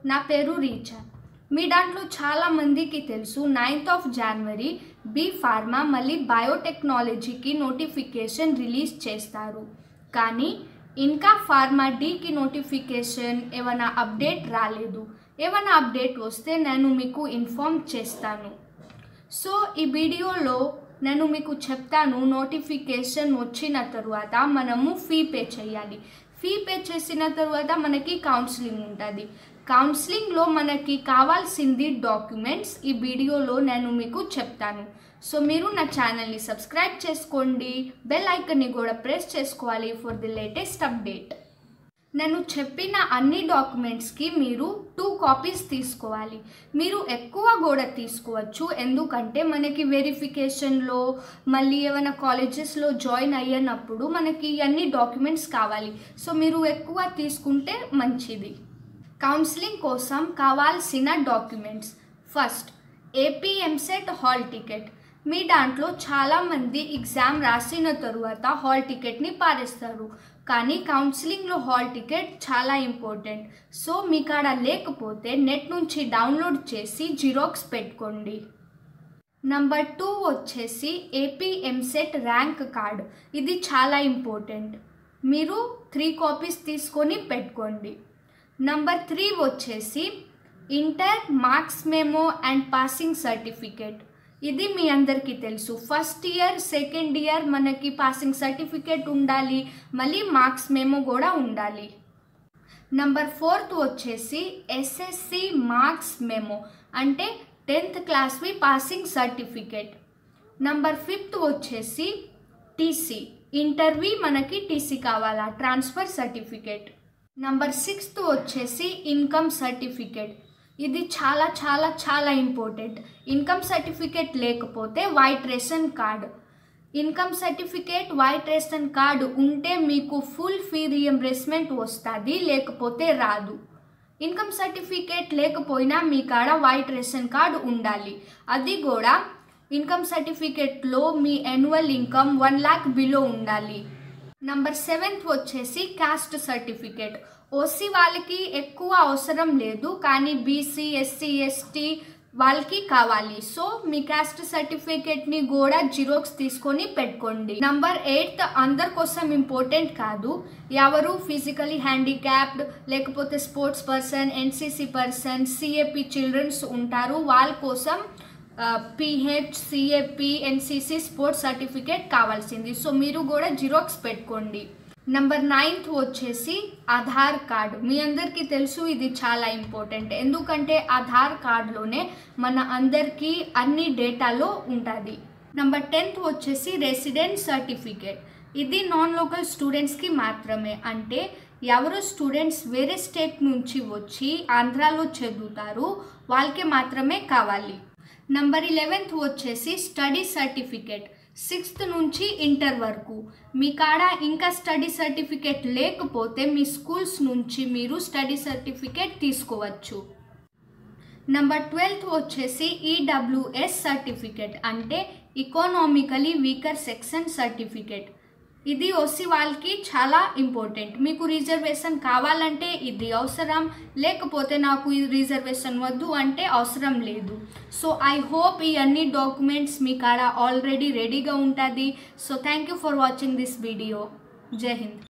నా పేరు రీచా మీ దాంట్లో చాలా మందికి తెలుసు ninth of January B pharma మళ్ళీ బయోటెక్నాలజీకి నోటిఫికేషన్ రిలీజ్ చేస్తారు కానీ ఇంకా ఫార్మా డీకి నోటిఫికేషన్ ఏమైనా అప్డేట్ రాలేదు ఏమైనా అప్డేట్ వస్తే నేను మీకు ఇన్ఫామ్ చేస్తాను సో ఈ వీడియోలో నేను మీకు చెప్తాను నోటిఫికేషన్ వచ్చిన తర్వాత మనము ఫీ పే చేయాలి ఫీ పే చేసిన తర్వాత మనకి కౌన్సిలింగ్ ఉంటుంది కౌన్సిలింగ్లో మనకి కావాల్సింది డాక్యుమెంట్స్ ఈ వీడియోలో నేను మీకు చెప్తాను సో మీరు నా ఛానల్ని సబ్స్క్రైబ్ చేసుకోండి బెల్ ఐకన్ని కూడా ప్రెస్ చేసుకోవాలి ఫర్ ది లేటెస్ట్ అప్డేట్ నేను చెప్పిన అన్ని డాక్యుమెంట్స్కి మీరు టూ కాపీస్ తీసుకోవాలి మీరు ఎక్కువ కూడా తీసుకోవచ్చు ఎందుకంటే మనకి వెరిఫికేషన్లో మళ్ళీ ఏమైనా కాలేజెస్లో జాయిన్ అయ్యినప్పుడు మనకి అన్ని డాక్యుమెంట్స్ కావాలి సో మీరు ఎక్కువ తీసుకుంటే మంచిది కౌన్సిలింగ్ కోసం కావాల్సిన documents first AP EAMCET hall ticket మీ దాంట్లో చాలామంది ఎగ్జామ్ రాసిన తరువాత హాల్ టికెట్ని పారేస్తారు కానీ కౌన్సిలింగ్లో హాల్ టికెట్ చాలా ఇంపార్టెంట్ సో మీ కాడ లేకపోతే నెట్ నుంచి డౌన్లోడ్ చేసి జిరాక్స్ పెట్టుకోండి నంబర్ టూ వచ్చేసి ఏపీ ఎంసెట్ ర్యాంక్ కార్డ్ ఇది చాలా ఇంపార్టెంట్ మీరు త్రీ కాపీస్ తీసుకొని పెట్టుకోండి నంబర్ త్రీ వచ్చేసి inter marks memo and passing certificate ఇది మీ అందరికీ తెలుసు ఫస్ట్ ఇయర్ సెకండ్ ఇయర్ మనకి పాసింగ్ సర్టిఫికేట్ ఉండాలి మళ్ళీ మార్క్స్ మెమో కూడా ఉండాలి నంబర్ ఫోర్త్ వచ్చేసి ఎస్ఎస్సి మార్క్స్ మెమో అంటే టెన్త్ క్లాస్వి పాసింగ్ సర్టిఫికేట్ నంబర్ ఫిఫ్త్ వచ్చేసి టీసీ ఇంటర్వ్యూ మనకి టీసీ కావాలా ట్రాన్స్ఫర్ సర్టిఫికేట్ నంబర్ సిక్స్త్ వచ్చేసి ఇన్కమ్ సర్టిఫికేట్ ఇది చాలా చాలా చాలా ఇంపార్టెంట్ ఇన్కమ్ సర్టిఫికేట్ లేకపోతే white ration card income certificate white ration card ఉంటే మీకు ఫుల్ ఫీ రియంబర్స్మెంట్ వస్తుంది లేకపోతే రాదు ఇన్కమ్ సర్టిఫికేట్ లేకపోయినా మీ కాడ వైట్ రేషన్ కార్డు ఉండాలి అది కూడా ఇన్కమ్ సర్టిఫికేట్లో మీ annual income one lakh below ఉండాలి నంబర్ సెవెంత్ వచ్చేసి కాస్ట్ సర్టిఫికేట్ ఓసీ వాళ్ళకి ఎక్కువ అవసరం లేదు కానీ బీసీ ఎస్సీ ఎస్టీ వాళ్ళకి కావాలి సో మీ కాస్ట్ సర్టిఫికేట్ని కూడా జిరోక్స్ తీసుకొని పెట్టుకోండి నంబర్ ఎయిత్ అందరి కోసం ఇంపార్టెంట్ కాదు ఎవరు ఫిజికలీ హ్యాండిక్యాప్డ్ లేకపోతే sports person NCC person CAP children's ఉంటారు వాళ్ళ కోసం PH CAP NCC sports certificate కావాల్సింది సో మీరు కూడా జిరాక్స్ పెట్టుకోండి నంబర్ నైన్త్ వచ్చేసి ఆధార్ కార్డు మీ అందరికీ తెలుసు ఇది చాలా ఇంపార్టెంట్ ఎందుకంటే ఆధార్ కార్డులోనే మన అందరికీ అన్ని డేటాలో ఉంటుంది నంబర్ టెన్త్ వచ్చేసి రెసిడెంట్ సర్టిఫికేట్ ఇది నాన్ లోకల్ స్టూడెంట్స్కి మాత్రమే అంటే ఎవరు స్టూడెంట్స్ వేరే స్టేట్ నుంచి వచ్చి ఆంధ్రాలో చదువుతారు వాళ్ళకి మాత్రమే కావాలి నంబర్ ఇలెవెన్త్ వచ్చేసి స్టడీ సర్టిఫికేట్ సిక్స్త్ నుంచి ఇంటర్ వరకు మీ కాడ ఇంకా స్టడీ సర్టిఫికేట్ లేకపోతే మీ స్కూల్స్ నుంచి మీరు స్టడీ సర్టిఫికేట్ తీసుకోవచ్చు నంబర్ ట్వెల్త్ వచ్చేసి ఈడబ్ల్యూఎస్ సర్టిఫికేట్ అంటే ఇకోనామికలీ వీకర్ సెక్షన్ సర్టిఫికేట్ ఇది ఓసీ వాళ్ళకి చాలా ఇంపార్టెంట్ మీకు రిజర్వేషన్ కావాలంటే ఇది అవసరం లేకపోతే నాకు ఈ రిజర్వేషన్ వద్దు అంటే అవసరం లేదు సో ఐ హోప్ ఈ అన్ని డాక్యుమెంట్స్ మీ కాడ ఆల్రెడీ రెడీగా ఉంటుంది so thank you for watching this video Jai Hind